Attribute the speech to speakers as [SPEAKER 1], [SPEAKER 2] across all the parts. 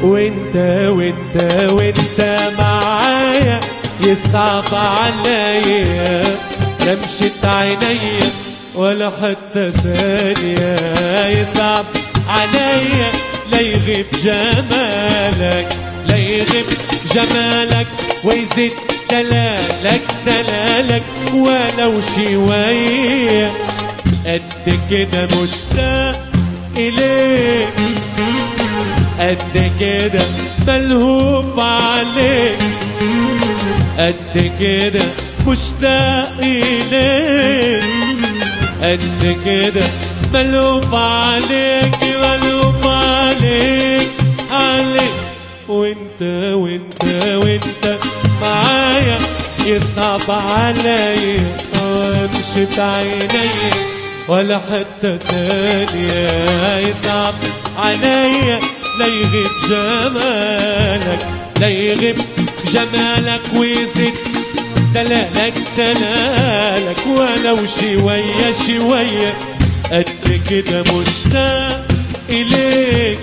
[SPEAKER 1] وانت وانت وانت معايا يصعب عليا لمشة عينيا ولا حتى ثانية يصعب عليا لا يغيب جمالك لا يغيب جمالك ويزيد دلالك دلالك ولو شوية قد كده مشتاق إليك قد كده ملهوف عليك قد كده مشتاق إليك قد كده ملهوف عليك ملهوف عليك عليك وانت وانت وانت معايا يصعب عليا وامشي بعينيا ولا حتى ثانية يصعب عليا لا يغيب جمالك لا يغيب جمالك ويزيد دلالك دلالك ولو شوية شوية قد كده مشتاق إليك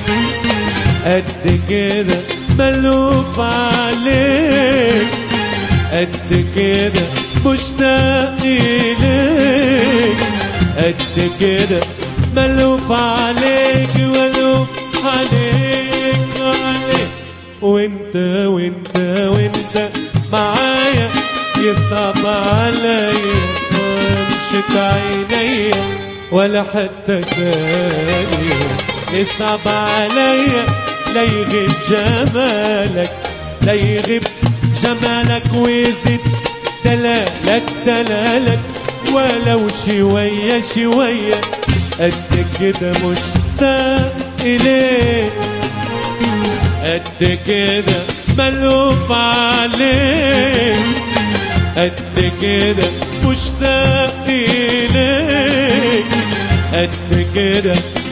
[SPEAKER 1] قد كده ملوف عليك قد كده مشتاق إليك قد كده ملوف عليك ملوف عليك عليك وانت وانت وانت معايا يصعب عليا وامشي عينيا ولا حتى ثانية يصعب عليا لا يغيب جمالك لا يغيب جمالك ويزيد دلالك دلالك ولو شوية شوية قد كده مشتاق إليك قد كده ملوف عليك قد كده مشتاق إليك قد كده